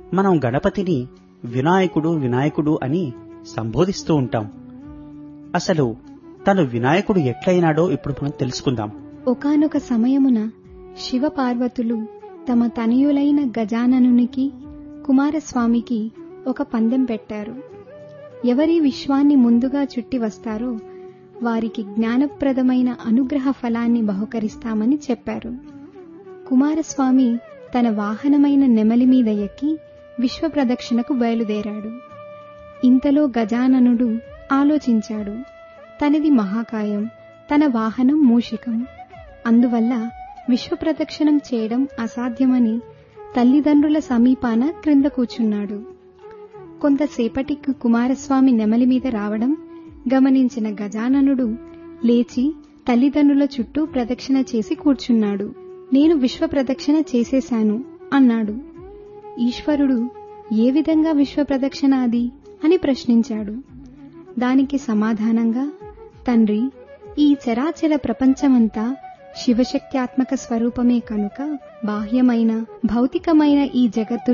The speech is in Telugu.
మనం గణపతిని వినాయకుడు వినాయకుడు అని సంబోధిస్తూ ఉంటాం అసలు తను వినాయకుడు ఎట్లయినాడో ఇప్పుడు మనం తెలుసుకుందాం ఒకానొక సమయమున శివ పార్వతులు తమ తనయులైన గజాననునికి కుమారస్వామికి ఒక పందెం పెట్టారు ఎవరి విశ్వాన్ని ముందుగా చుట్టి వస్తారో వారికి జ్ఞానప్రదమైన అనుగ్రహ ఫలాన్ని బహుకరిస్తామని చెప్పారు కుమారస్వామి తన వాహనమైన నెమలి మీద ఎక్కి విశ్వ ప్రదక్షిణకు బయలుదేరాడు ఇంతలో గజాననుడు ఆలోచించాడు తనది మహాకాయం తన వాహనం మూషికం అందువల్ల విశ్వ ప్రదక్షిణం చేయడం అసాధ్యమని తల్లిదండ్రుల సమీపాన క్రింద కూర్చున్నాడు కొంతసేపటికి కుమారస్వామి నెమలి మీద రావడం గమనించిన గజాననుడు లేచి తల్లిదండ్రుల చుట్టూ ప్రదక్షిణ చేసి కూర్చున్నాడు నేను విశ్వ ప్రదక్షిణ చేసేశాను అన్నాడు ఈశ్వరుడు ఏ విధంగా విశ్వ ప్రదక్షిణ అది అని ప్రశ్నించాడు దానికి సమాధానంగా తండ్రి ఈ చరాచర ప్రపంచమంతా శివశక్త్యాత్మక స్వరూపమే కనుక బాహ్యమైన భౌతికమైన ఈ జగత్తు